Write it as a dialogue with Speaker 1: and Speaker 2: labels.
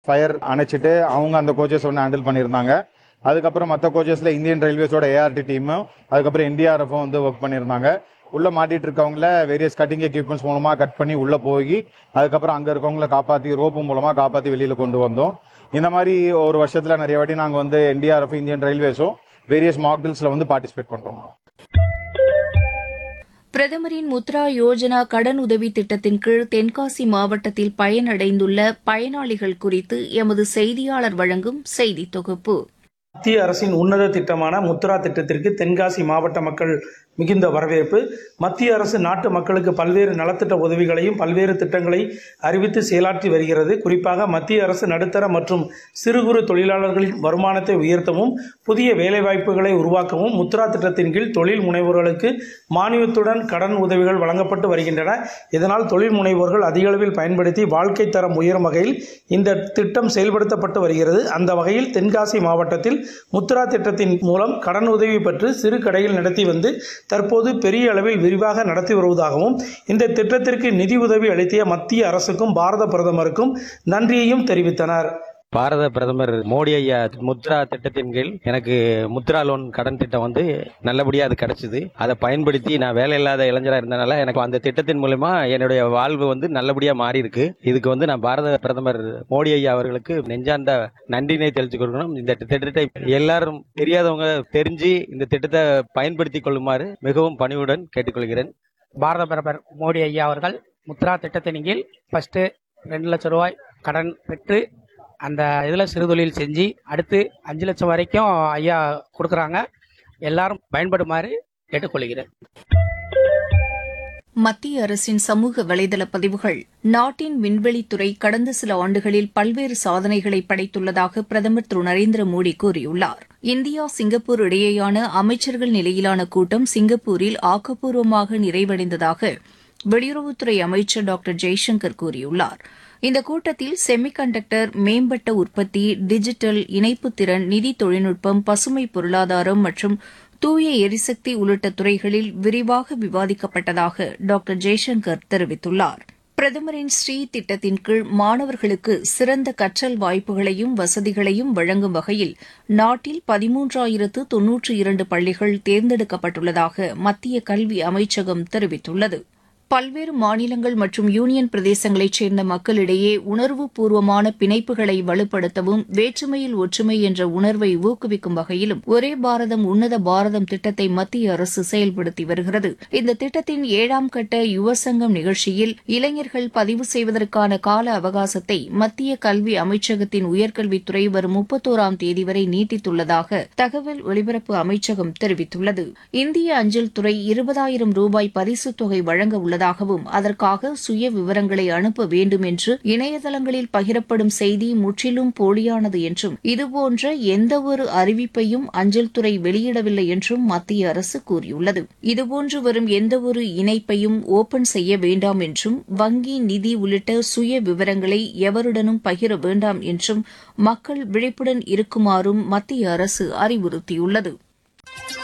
Speaker 1: fire அணைச்சிட்டு அவங்க அந்த coaches ஒன்று ஹேண்டில் பண்ணியிருந்தாங்க அதுக்கப்புறம் மற்ற கோச்சஸ்ல இந்தியன் ரயில்வேஸோட ஏஆர்டி டீமும் அதுக்கப்புறம் என்டிஆர்எஃப்பும் வந்து ஒர்க் பண்ணியிருந்தாங்க உள்ள மாட்டிட்டு இருக்கவங்கள வேரியஸ் கட்டிங் எக்யூப்மெண்ட்ஸ் மூலமா கட் பண்ணி உள்ள போய் அதுக்கப்புறம் அங்க இருக்கவங்கள காப்பாத்தி ரோப்பு மூலமா காப்பாத்தி வெளியில கொண்டு வந்தோம் இந்த மாதிரி ஒரு வருஷத்துல நிறைய வாட்டி நாங்க வந்து என்டிஆர்எஃப் இந்தியன் ரயில்வேஸும் வேரியஸ் மாக்டில்ஸ்ல வந்து பார்ட்டிசிபேட் பண்றோம்
Speaker 2: பிரதமரின் முத்ரா யோஜனா கடன் உதவி திட்டத்தின் கீழ் தென்காசி மாவட்டத்தில் பயனடைந்துள்ள பயனாளிகள் குறித்து எமது செய்தியாளர் வழங்கும் செய்தி தொகுப்பு
Speaker 3: மத்திய அரசின் உன்னத திட்டமான முத்ரா திட்டத்திற்கு தென்காசி மாவட்ட மக்கள் மிகுந்த வரவேற்பு மத்திய அரசு நாட்டு மக்களுக்கு பல்வேறு நலத்திட்ட உதவிகளையும் பல்வேறு திட்டங்களை அறிவித்து செயலாற்றி வருகிறது குறிப்பாக மத்திய அரசு நடுத்தர மற்றும் சிறு குறு தொழிலாளர்களின் வருமானத்தை உயர்த்தவும் புதிய வேலைவாய்ப்புகளை உருவாக்கவும் முத்ரா திட்டத்தின் கீழ் தொழில் முனைவோர்களுக்கு மானியத்துடன் கடன் உதவிகள் வழங்கப்பட்டு வருகின்றன இதனால் தொழில் முனைவோர்கள் அதிக அளவில் பயன்படுத்தி வாழ்க்கை தரம் உயரும் வகையில் இந்த திட்டம் செயல்படுத்தப்பட்டு வருகிறது அந்த வகையில் தென்காசி மாவட்டத்தில் முத்ரா திட்டத்தின் மூலம் கடன் உதவி பெற்று சிறு கடைகள் நடத்தி வந்து தற்போது பெரிய அளவில் விரிவாக நடத்தி வருவதாகவும் இந்த திட்டத்திற்கு நிதி உதவி அளித்த மத்திய அரசுக்கும் பாரத பிரதமருக்கும் நன்றியையும் தெரிவித்தனர்
Speaker 4: பாரத பிரதமர் மோடி ஐயா முத்ரா திட்டத்தின் கீழ் எனக்கு முத்ரா லோன் கடன் திட்டம் வந்து நல்லபடியா அது கிடைச்சது அதை பயன்படுத்தி நான் வேலை இல்லாத இளைஞரா இருந்தனால எனக்கு அந்த திட்டத்தின் மூலமா என்னுடைய வாழ்வு வந்து நல்லபடியா மாறி இருக்கு இதுக்கு வந்து நான் பாரத பிரதமர் மோடி ஐயா அவர்களுக்கு நெஞ்சார்ந்த நன்றினை தெரிவித்துக் கொள்ளணும் இந்த திட்டத்தை எல்லாரும் தெரியாதவங்க தெரிஞ்சு இந்த திட்டத்தை பயன்படுத்திக் கொள்ளுமாறு மிகவும் பணிவுடன் கேட்டுக்கொள்கிறேன்
Speaker 5: பாரத பிரதமர் மோடி ஐயா அவர்கள் முத்ரா திட்டத்தின் கீழ் ஃபர்ஸ்ட் ரெண்டு லட்சம் ரூபாய் கடன் பெற்று அந்த இதில் சிறுதொழில் செஞ்சு அடுத்து அஞ்சு லட்சம் வரைக்கும் ஐயா கொடுக்குறாங்க எல்லாரும் பயன்படுமாறு கேட்டுக்கொள்கிறேன்
Speaker 2: மத்திய அரசின் சமூக வலைதள பதிவுகள் நாட்டின் விண்வெளித்துறை கடந்த சில ஆண்டுகளில் பல்வேறு சாதனைகளை படைத்துள்ளதாக பிரதமர் திரு நரேந்திர மோடி கூறியுள்ளார் இந்தியா சிங்கப்பூர் இடையேயான அமைச்சர்கள் நிலையிலான கூட்டம் சிங்கப்பூரில் ஆக்கப்பூர்வமாக நிறைவடைந்ததாக வெளியுறவுத்துறை அமைச்சர் டாக்டர் ஜெய்சங்கர் கூறியுள்ளார் இந்த கூட்டத்தில் செமிகண்டக்டர் மேம்பட்ட உற்பத்தி டிஜிட்டல் இணைப்புத்திறன் நிதி தொழில்நுட்பம் பசுமை பொருளாதாரம் மற்றும் தூய எரிசக்தி உள்ளிட்ட துறைகளில் விரிவாக விவாதிக்கப்பட்டதாக டாக்டர் ஜெய்சங்கர் தெரிவித்துள்ளார் பிரதமரின் ஸ்ரீ திட்டத்தின் கீழ் மாணவர்களுக்கு சிறந்த கற்றல் வாய்ப்புகளையும் வசதிகளையும் வழங்கும் வகையில் நாட்டில் பதிமூன்றாயிரத்து தொன்னூற்று இரண்டு பள்ளிகள் தேர்ந்தெடுக்கப்பட்டுள்ளதாக மத்திய கல்வி அமைச்சகம் தெரிவித்துள்ளது பல்வேறு மாநிலங்கள் மற்றும் யூனியன் பிரதேசங்களைச் சேர்ந்த மக்களிடையே உணர்வுபூர்வமான பிணைப்புகளை வலுப்படுத்தவும் வேற்றுமையில் ஒற்றுமை என்ற உணர்வை ஊக்குவிக்கும் வகையிலும் ஒரே பாரதம் உன்னத பாரதம் திட்டத்தை மத்திய அரசு செயல்படுத்தி வருகிறது இந்த திட்டத்தின் ஏழாம் கட்ட யுவசங்கம் நிகழ்ச்சியில் இளைஞர்கள் பதிவு செய்வதற்கான கால அவகாசத்தை மத்திய கல்வி அமைச்சகத்தின் உயர்கல்வித்துறை வரும் முப்பத்தோராம் தேதி வரை நீட்டித்துள்ளதாக தகவல் ஒலிபரப்பு அமைச்சகம் தெரிவித்துள்ளது இந்திய அஞ்சல் துறை இருபதாயிரம் ரூபாய் பரிசுத் தொகை வழங்க உள்ளது உள்ளதாகவும் அதற்காக சுய விவரங்களை அனுப்ப வேண்டும் என்று இணையதளங்களில் பகிரப்படும் செய்தி முற்றிலும் போலியானது என்றும் இதுபோன்ற எந்தவொரு அறிவிப்பையும் அஞ்சல் துறை வெளியிடவில்லை என்றும் மத்திய அரசு கூறியுள்ளது இதுபோன்று வரும் எந்தவொரு இணைப்பையும் ஓபன் செய்ய வேண்டாம் என்றும் வங்கி நிதி உள்ளிட்ட சுய விவரங்களை எவருடனும் பகிர வேண்டாம் என்றும் மக்கள் விழிப்புடன் இருக்குமாறும் மத்திய அரசு அறிவுறுத்தியுள்ளது